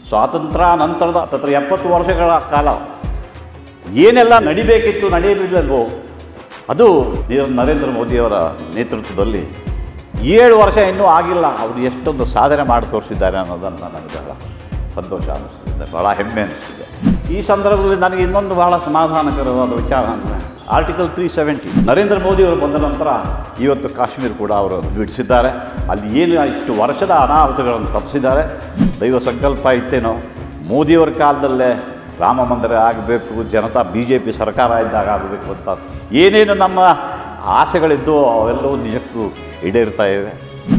ಸ್ವಾತಂತ್ರ್ಯ ನಂತರದ ಹತ್ತತ್ರ ಎಪ್ಪತ್ತು ವರ್ಷಗಳ ಕಾಲ ಏನೆಲ್ಲ ನಡಿಬೇಕಿತ್ತು ನಡೆಯಲಿಲ್ಲವೋ ಅದು ನೀರ- ನರೇಂದ್ರ ಮೋದಿಯವರ ನೇತೃತ್ವದಲ್ಲಿ ಏಳು ವರ್ಷ ಇನ್ನೂ ಆಗಿಲ್ಲ ಅವರು ಎಷ್ಟೊಂದು ಸಾಧನೆ ಮಾಡಿ ತೋರಿಸಿದ್ದಾರೆ ಅನ್ನೋದನ್ನು ನನಗೆ ಬಹಳ ಸಂತೋಷ ಅನ್ನಿಸ್ತಿದೆ ಭಾಳ ಹೆಮ್ಮೆ ಅನ್ನಿಸ್ತಿದೆ ಈ ಸಂದರ್ಭದಲ್ಲಿ ನನಗೆ ಇನ್ನೊಂದು ಬಹಳ ಸಮಾಧಾನಕರವಾದ ವಿಚಾರ ಅಂದರೆ ಆರ್ಟಿಕಲ್ ತ್ರೀ ಸೆವೆಂಟಿ ನರೇಂದ್ರ ಮೋದಿಯವರು ಬಂದ ನಂತರ ಇವತ್ತು ಕಾಶ್ಮೀರ ಕೂಡ ಅವರು ಬಿಡಿಸಿದ್ದಾರೆ ಅಲ್ಲಿ ಏನು ಇಷ್ಟು ವರ್ಷದ ಅನಾಹುತಗಳನ್ನು ತಪ್ಪಿಸಿದ್ದಾರೆ ದೈವ ಸಂಕಲ್ಪ ಇತ್ತೇನೋ ಮೋದಿಯವರ ಕಾಲದಲ್ಲೇ ರಾಮ ಮಂದಿರ ಆಗಬೇಕು ಜನತಾ ಬಿ ಜೆ ಪಿ ಸರ್ಕಾರ ಇದ್ದಾಗ ಆಗಬೇಕು ಅಂತ ಏನೇನು ನಮ್ಮ ಆಸೆಗಳಿದ್ದು ಅವೆಲ್ಲವೂ ನಿಜಕ್ಕೂ ಈಡೇರ್ತಾ ಇವೆ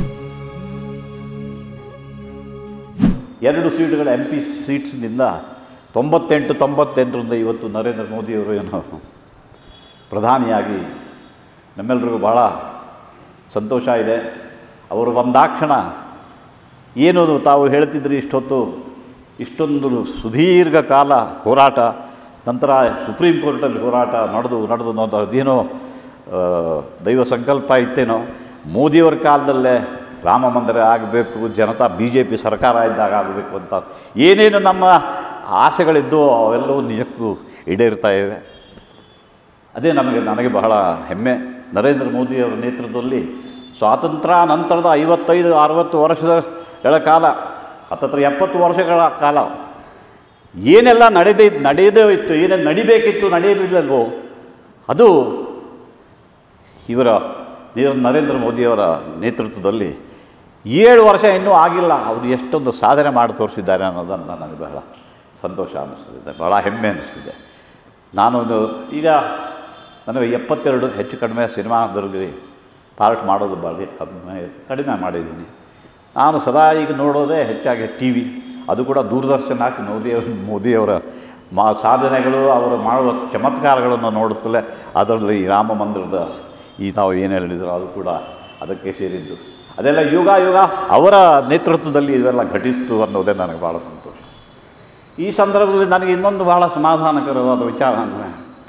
ಎರಡು ಸೀಟ್ಗಳ ಎಂ ಪಿ ಸೀಟ್ಸ್ನಿಂದ ತೊಂಬತ್ತೆಂಟು ತೊಂಬತ್ತೆಂಟರಿಂದ ಇವತ್ತು ನರೇಂದ್ರ ಮೋದಿಯವರು ಏನು ಪ್ರಧಾನಿಯಾಗಿ ನಮ್ಮೆಲ್ಲರಿಗೂ ಭಾಳ ಸಂತೋಷ ಇದೆ ಅವರು ಬಂದಾಕ್ಷಣ ಏನು ತಾವು ಹೇಳ್ತಿದ್ರಿ ಇಷ್ಟೊತ್ತು ಇಷ್ಟೊಂದು ಸುದೀರ್ಘ ಕಾಲ ಹೋರಾಟ ನಂತರ ಸುಪ್ರೀಂ ಕೋರ್ಟಲ್ಲಿ ಹೋರಾಟ ನಡೆದು ನಡೆದು ನಡೆದು ಅದೇನೋ ಆ, ದೈವ ಸಂಕಲ್ಪ ಇತ್ತೇನೋ ಮೋದಿಯವರ ಕಾಲದಲ್ಲೇ ರಾಮ ಮಂದಿರ ಆಗಬೇಕು ಜನತಾ ಬಿ ಜೆ ಪಿ ಸರ್ಕಾರ ಇದ್ದಾಗ ಆಗಬೇಕು ಅಂತ ಏನೇನು ನಮ್ಮ ಆಸೆಗಳಿದ್ದು ಅವೆಲ್ಲವೂ ನಿಜಕ್ಕೂ ಈಡೇರ್ತಾ ಇವೆ ಅದೇ ನಮಗೆ ನನಗೆ ಬಹಳ ಹೆಮ್ಮೆ ನರೇಂದ್ರ ಮೋದಿಯವರ ನೇತೃತ್ವದಲ್ಲಿ ಸ್ವಾತಂತ್ರ್ಯ ನಂತರದ ಐವತ್ತೈದು ಅರವತ್ತು ವರ್ಷಗಳ ಕಾಲ ಹತ್ತತ್ರ ಎಪ್ಪತ್ತು ವರ್ಷಗಳ ಕಾಲ ಏನೆಲ್ಲ ನಡೆದೇ ನಡೆಯದೇ ಇತ್ತು ಏನೇನು ನಡಿಬೇಕಿತ್ತು ನಡೆಯಲಿಲ್ಲವೋ ಅದು ಇವರ ನೀರ- ನರೇಂದ್ರ ಮೋದಿಯವರ ನೇತೃತ್ವದಲ್ಲಿ ಏಳು ವರ್ಷ ಇನ್ನೂ ಆಗಿಲ್ಲ ಅವರು ಎಷ್ಟೊಂದು ಸಾಧನೆ ಮಾಡಿ ತೋರಿಸಿದ್ದಾರೆ ಅನ್ನೋದನ್ನು ನನಗೆ ಬಹಳ ಸಂತೋಷ ಅನ್ನಿಸ್ತಿದೆ ಭಾಳ ಹೆಮ್ಮೆ ಅನ್ನಿಸ್ತಿದೆ ನಾನೊಂದು ಈಗ ನನಗೆ ಎಪ್ಪತ್ತೆರಡು ಹೆಚ್ಚು ಕಡಿಮೆ ಸಿನಿಮಾದಲ್ಲಿ ಪಾರ್ಟ್ ಮಾಡೋದು ಭಾಳ ಕಡಿಮೆ ಕಡಿಮೆ ಮಾಡಿದ್ದೀನಿ ನಾನು ಸದಾ ಈಗ ನೋಡೋದೇ ಹೆಚ್ಚಾಗಿ ಟಿ ವಿ ಅದು ಕೂಡ ದೂರದರ್ಶನ ಹಾಕಿ ಮೋದಿಯವರು ಮೋದಿಯವರ ಮಾ ಸಾಧನೆಗಳು ಅವರು ಮಾಡುವ ಚಮತ್ಕಾರಗಳನ್ನು ನೋಡುತ್ತಲೇ ಅದರಲ್ಲಿ ರಾಮ ಮಂದಿರದ ಈ ನಾವು ಏನು ಹೇಳಿದ್ರು ಅದು ಕೂಡ ಅದಕ್ಕೆ ಸೇರಿದ್ದು ಅದೆಲ್ಲ ಯುಗ ಯುಗ ಅವರ ನೇತೃತ್ವದಲ್ಲಿ ಇವೆಲ್ಲ ಘಟಿಸ್ತು ಅನ್ನೋದೇ ನನಗೆ ಭಾಳ ಸಂತೋಷ ಈ ಸಂದರ್ಭದಲ್ಲಿ ನನಗೆ ಇನ್ನೊಂದು ಬಹಳ ಸಮಾಧಾನಕರವಾದ ವಿಚಾರ ಅಂದರೆ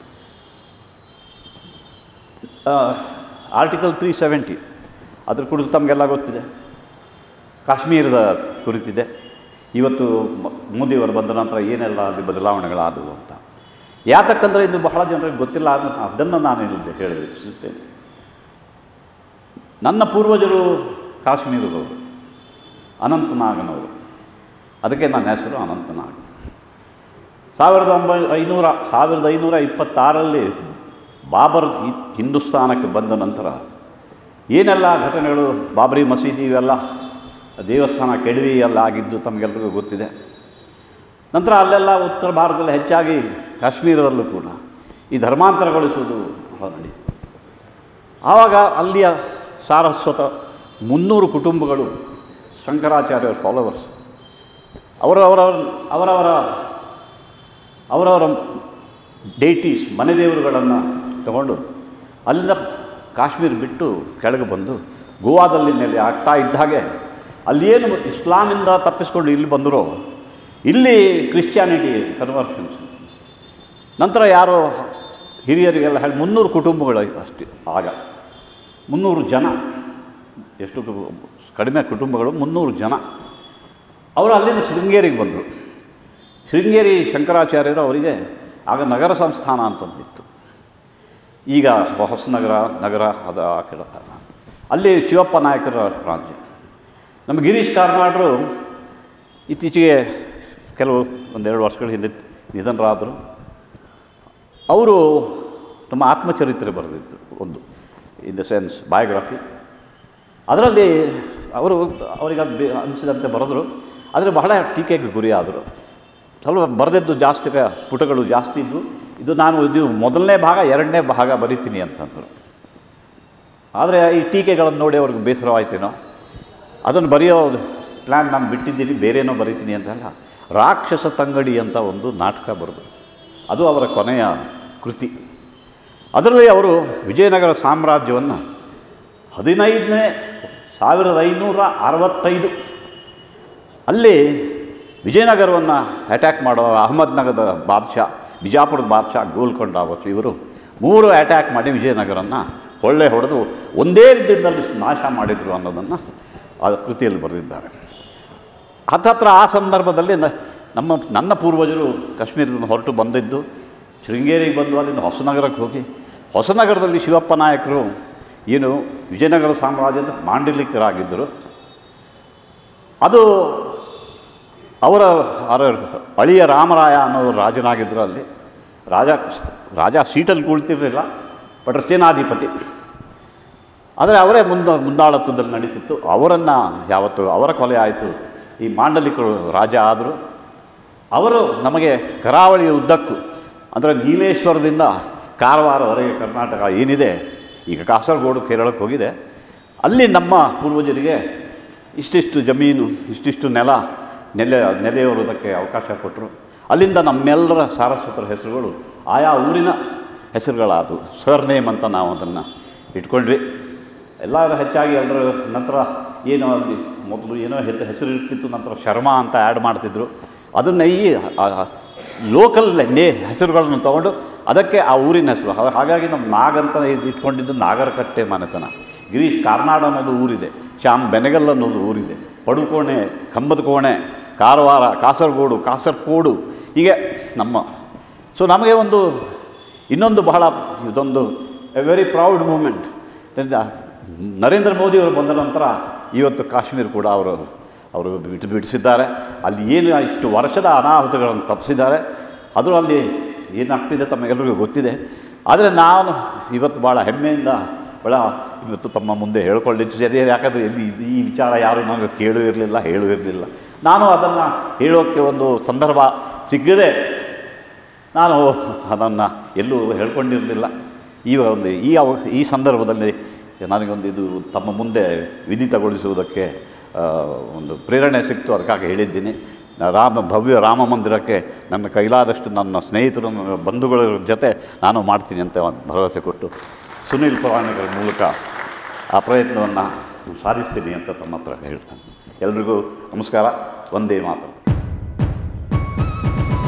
ಆರ್ಟಿಕಲ್ ತ್ರೀ ಸೆವೆಂಟಿ ಅದ್ರ ಕುರಿತು ತಮಗೆಲ್ಲ ಗೊತ್ತಿದೆ ಕಾಶ್ಮೀರದ ಕುರಿತಿದೆ ಇವತ್ತು ಮ- ಮೋದಿಯವರು ಬಂದ ನಂತರ ಏನೆಲ್ಲ ಅಲ್ಲಿ ಬದಲಾವಣೆಗಳಾದವು ಅಂತ ಯಾತಕ್ಕಂದರೆ ಇದು ಬಹಳ ಜನರಿಗೆ ಗೊತ್ತಿಲ್ಲ ಅದನ್ನು ಅದನ್ನು ನಾನು ಇಲ್ಲಿ ಹೇಳಲಿಚ್ಛಿಸುತ್ತೇನೆ ನನ್ನ ಪೂರ್ವಜರು ಕಾಶ್ಮೀರದವರು ಅನಂತನಾಗನವರು ಅದಕ್ಕೆ ನನ್ನ ಹೆಸರು ಅನಂತನಾಗ್ ಸಾವಿರದ ಒಂಬೈ ಐನೂರ ಸಾವಿರದ ಐನೂರ ಇಪ್ಪತ್ತಾರರಲ್ಲಿ ಬಾಬರ್ ಹಿ- ಹಿಂದೂಸ್ತಾನಕ್ಕೆ ಬಂದ ನಂತರ ಏನೆಲ್ಲ ಘಟನೆಗಳು ಬಾಬರಿ ಮಸೀದಿ ಇವೆಲ್ಲ ದೇವಸ್ಥಾನ ಕೆಡವಿ ಎಲ್ಲ ಆಗಿದ್ದು ತಮಗೆಲ್ಲರಿಗೂ ಗೊತ್ತಿದೆ ನಂತರ ಅಲ್ಲೆಲ್ಲ ಉತ್ತರ ಭಾರತದಲ್ಲಿ ಹೆಚ್ಚಾಗಿ ಕಾಶ್ಮೀರದಲ್ಲೂ ಕೂಡ ಈ ಧರ್ಮಾಂತರಗೊಳಿಸುವುದು ಬಹಳ ನಡೀತು ಆವಾಗ ಅಲ್ಲಿಯ ಸಾರಸ್ವತ ಮುನ್ನೂರು ಕುಟುಂಬಗಳು ಶಂಕರಾಚಾರ್ಯರ ಫಾಲೋವರ್ಸ್ ಅವರವರ ಅವರವರ ಅವರವರ ಡೇಟೀಸ್ ಮನೆ ದೇವರುಗಳನ್ನು ತಗೊಂಡು ಅಲ್ಲಿಂದ ಕಾಶ್ಮೀರ ಬಿಟ್ಟು ಕೆಳಗೆ ಬಂದು ಗೋವಾದಲ್ಲಿ ನೆಲೆ ಆಗ್ತಾ ಇದ್ದ ಹಾಗೆ ಅಲ್ಲೇನು ಇಸ್ಲಾಮಿಂದ ತಪ್ಪಿಸ್ಕೊಂಡು ಇಲ್ಲಿ ಬಂದರೋ ಇಲ್ಲಿ ಕ್ರಿಶ್ಚಿಯಾನಿಟಿ ಕನ್ವರ್ಷನ್ಸ್ ನಂತರ ಯಾರೋ ಹಿರಿಯರಿಗೆಲ್ಲ ಹೇಳಿ ಮುನ್ನೂರು ಕುಟುಂಬಗಳು ಅಷ್ಟೇ ಆಗ ಮುನ್ನೂರು ಜನ ಎಷ್ಟು ಕು- ಕಡಿಮೆ ಕುಟುಂಬಗಳು ಮುನ್ನೂರು ಜನ ಅವರು ಅಲ್ಲಿಂದ ಶೃಂಗೇರಿಗೆ ಬಂದರು ಶೃಂಗೇರಿ ಶಂಕರಾಚಾರ್ಯರು ಅವರಿಗೆ ಆಗ ನಗರ ಸಂಸ್ಥಾನ ಅಂತಂದಿತ್ತು ಈಗ ಹೊಸನಗರ ನಗರ ಅದು ಆ ಕಡೆ ಅಲ್ಲಿ ಶಿವಪ್ಪ ನಾಯಕರ ರಾಜ್ಯ ನಮ್ಮ ಗಿರೀಶ್ ಕಾರ್ನಾಡ್ರು ಇತ್ತೀಚೆಗೆ ಕೆಲವು ಒಂದೆರಡು ವರ್ಷಗಳ ಹಿಂದೆ ನಿಧನರಾದರು ಅವರು ತಮ್ಮ ಆತ್ಮಚರಿತ್ರೆ ಬರೆದಿದ್ರು ಒಂದು ಇನ್ ದ ಸೆನ್ಸ್ ಬಯೋಗ್ರಫಿ ಅದರಲ್ಲಿ ಅವರು ಅವರಿಗೆ ಅದು ಬೇ- ಅನಿಸಿದಂತೆ ಬರೆದರು ಆದರೆ ಬಹಳ ಟೀಕೆಗೆ ಗುರಿಯಾದರು ಸ್ವಲ್ಪ ಬರೆದಿದ್ದು ಜಾಸ್ತಿ ಕ- ಪುಟಗಳು ಜಾಸ್ತಿ ಇದ್ವು ಇದು ನಾನು ಇದು ಮೊದಲನೇ ಭಾಗ ಎರಡನೇ ಭಾಗ ಬರಿತೀನಿ ಅಂತಂದರು ಆದರೆ ಈ ಟೀಕೆಗಳನ್ನು ನೋಡಿ ಅವ್ರಿಗೆ ಬೇಸರವಾಯ್ತೇನೋ ಅದನ್ನು ಬರೆಯೋ ಪ್ಲ್ಯಾನ್ ನಾನು ಬಿಟ್ಟಿದ್ದೀನಿ ಬೇರೇನೋ ಬರಿತೀನಿ ಅಂತಲ್ಲ ರಾಕ್ಷಸ ತಂಗಡಿ ಅಂತ ಒಂದು ನಾಟಕ ಬರೆದು ಅದು ಅವರ ಕೊನೆಯ ಕೃತಿ ಅದರಲ್ಲಿ ಅವರು ವಿಜಯನಗರ ಸಾಮ್ರಾಜ್ಯವನ್ನು ಹದಿನೈದನೇ ಸಾವಿರದ ಐನೂರ ಅರವತ್ತೈದು ಅಲ್ಲಿ ವಿಜಯನಗರವನ್ನು ಅಟ್ಯಾಕ್ ಮಾಡೋ ಅಹಮದ್ನಗರದ ಬಾದ್ಶಾ ಬಿಜಾಪುರದ ಬಾದ್ಶಾ ಗೋಲ್ಕೊಂಡ ಅವತ್ತು ಇವರು ಮೂರು ಅಟ್ಯಾಕ್ ಮಾಡಿ ವಿಜಯನಗರನ್ನು ಕೊಳ್ಳೆ ಹೊಡೆದು ಒಂದೇ ದಿನದಲ್ಲಿ ನಾಶ ಮಾಡಿದರು ಅನ್ನೋದನ್ನು ಆ ಕೃತಿಯಲ್ಲಿ ಬರೆದಿದ್ದಾರೆ ಹತ್ತತ್ರ ಆ ಸಂದರ್ಭದಲ್ಲಿ ನ- ನಮ್ಮ ನನ್ನ ಪೂರ್ವಜರು ಕಾಶ್ಮೀರದಿಂದ ಹೊರಟು ಬಂದಿದ್ದು ಶೃಂಗೇರಿಗೆ ಬಂದು ಅಲ್ಲಿಂದ ಹೊಸನಗರಕ್ಕೆ ಹೋಗಿ ಹೊಸನಗರದಲ್ಲಿ ಶಿವಪ್ಪ ನಾಯಕರು ಏನು ವಿಜಯನಗರ ಸಾಮ್ರಾಜ್ಯದ ಮಾಂಡಲಿಕರಾಗಿದ್ದರು ಅದು ಅವರ ಅವರ ಅಳಿಯ ರಾಮರಾಯ ಅನ್ನೋರು ರಾಜನಾಗಿದ್ದರು ಅಲ್ಲಿ ರಾಜ ರಾಜ ಸೀಟಲ್ಲಿ ಕುಳಿತಿರಲಿಲ್ಲ ಬಟ್ ಸೇನಾಧಿಪತಿ ಆದರೆ ಅವರೇ ಮುಂದ ಮುಂದಾಳತ್ವದಲ್ಲಿ ನಡೀತಿತ್ತು ಅವರನ್ನು ಯಾವತ್ತು ಅವರ ಕೊಲೆ ಆಯಿತು ಈ ಮಾಂಡಲಿಕರು ರಾಜ ಆದರು ಅವರು ನಮಗೆ ಕರಾವಳಿಯ ಉದ್ದಕ್ಕೂ ಅಂದರೆ ನೀಲೇಶ್ವರದಿಂದ ಕಾರವಾರವರೆಗೆ ಕರ್ನಾಟಕ ಏನಿದೆ ಈಗ ಕಾಸರಗೋಡು ಕೇರಳಕ್ಕೆ ಹೋಗಿದೆ ಅಲ್ಲಿ ನಮ್ಮ ಪೂರ್ವಜರಿಗೆ ಇಷ್ಟಿಷ್ಟು ಜಮೀನು ಇಷ್ಟಿಷ್ಟು ನೆಲ ನೆಲೆ ನೆಲೆಯೋರೋದಕ್ಕೆ ಅವಕಾಶ ಕೊಟ್ಟರು ಅಲ್ಲಿಂದ ನಮ್ಮೆಲ್ಲರ ಸಾರಸ್ವತರ ಹೆಸರುಗಳು ಆಯಾ ಊರಿನ ಹೆಸರುಗಳಾದವು ಸರ್ನೇಮ್ ಅಂತ ನಾವು ಅದನ್ನು ಇಟ್ಕೊಂಡ್ವಿ ಎಲ್ಲರೂ ಹೆಚ್ಚಾಗಿ ಎಲ್ಲರ ನಂತರ ಏನೋ ಅಲ್ಲಿ ಮೊದಲು ಏನೋ ಹೆತ್ತ ಹೆಸರು ಇರ್ತಿತ್ತು ನಂತರ ಶರ್ಮಾ ಅಂತ ಆ್ಯಡ್ ಮಾಡ್ತಿದ್ರು ಅದನ್ನು ಈ ಲೋಕಲ್ ನೇ ಹೆಸರುಗಳನ್ನು ತೊಗೊಂಡು ಅದಕ್ಕೆ ಆ ಊರಿನ ಹೆಸರು ಹಾ- ಹಾಗಾಗಿ ನಮ್ಮ ನಾಗ್ ಅಂತ ಇದ್- ಇಟ್ಕೊಂಡಿದ್ದು ನಾಗರಕಟ್ಟೆ ಮನೆತನ ಗಿರೀಶ್ ಕಾರ್ನಾಡ್ ಅನ್ನೋದು ಊರಿದೆ ಶ್ಯಾಮ್ ಬೆನಗಲ್ ಅನ್ನೋದು ಊರಿದೆ ಪಡುಕೋಣೆ ಕಂಬದ ಕೋಣೆ ಕಾರವಾರ ಕಾಸರಗೋಡು ಕಾಸರಕೋಡು ಹೀಗೆ ನಮ್ಮ ಸೊ ನಮಗೆ ಒಂದು ಇನ್ನೊಂದು ಬಹಳ ಇದೊಂದು a very proud moment Narendra ಮೋದಿಯವರು ಬಂದ ನಂತರ ಇವತ್ತು ಕಾಶ್ಮೀರ ಕೂಡ ಅವರು ಅವರು ಬಿಟ್ಟು ಬಿಡಿಸಿದ್ದಾರೆ ಅಲ್ಲಿ ಏನು ಇಷ್ಟು ವರ್ಷದ ಅನಾಹುತಗಳನ್ನು ತಪ್ಪಿಸಿದ್ದಾರೆ ಅದು ಅಲ್ಲಿ ಏನಾಗ್ತಿದೆ ತಮಗೆಲ್ಲರಿಗೂ ಗೊತ್ತಿದೆ ಆದರೆ ನಾನು ಇವತ್ತು ಭಾಳ ಹೆಮ್ಮೆಯಿಂದ ಭಾಳ ಇವತ್ತು ತಮ್ಮ ಮುಂದೆ ಹೇಳ್ಕೊಳ್ಳಿಟ್ಟಿದೆ ಯಾಕಂದರೆ ಎಲ್ಲಿ ಇದು ಈ ವಿಚಾರ ಯಾರು ನನಗೆ ಕೇಳೂ ಇರಲಿಲ್ಲ ಹೇಳೂ ಇರಲಿಲ್ಲ ನಾನು ಅದನ್ನು ಹೇಳೋಕ್ಕೆ ಒಂದು ಸಂದರ್ಭ ಸಿಗದೆ ನಾನು ಅದನ್ನು ಎಲ್ಲೂ ಹೇಳ್ಕೊಂಡಿರಲಿಲ್ಲ ಈ ಒಂದು ಈ ಅವ ಈ ಸಂದರ್ಭದಲ್ಲಿ ನನಗೊಂದು ಇದು ತಮ್ಮ ಮುಂದೆ ವಿಧಿತಗೊಳಿಸುವುದಕ್ಕೆ ಆ, ಒಂದು ಪ್ರೇರಣೆ ಸಿಕ್ತು ಅದಕ್ಕಾಗಿ ಹೇಳಿದ್ದೀನಿ ನಾ ರಾಮ ಭವ್ಯ ರಾಮ ಮಂದಿರಕ್ಕೆ ನನ್ನ ಕೈಲಾದಷ್ಟು ನನ್ನ ಸ್ನೇಹಿತರು ನನ್ನ ಬಂಧುಗಳ ಜೊತೆ ನಾನು ಮಾಡ್ತೀನಿ ಅಂತ ಒಂದು ಭರವಸೆ ಕೊಟ್ಟು ಸುನೀಲ್ ಪುರಾಣಿಕರ ಮೂಲಕ ಆ ಪ್ರಯತ್ನವನ್ನು ಸಾಧಿಸ್ತೀನಿ ಅಂತ ತಮ್ಮ ಹತ್ರ ಹೇಳ್ತಾನೆ ಎಲ್ರಿಗೂ ನಮಸ್ಕಾರ ಒಂದೇ ಮಾತು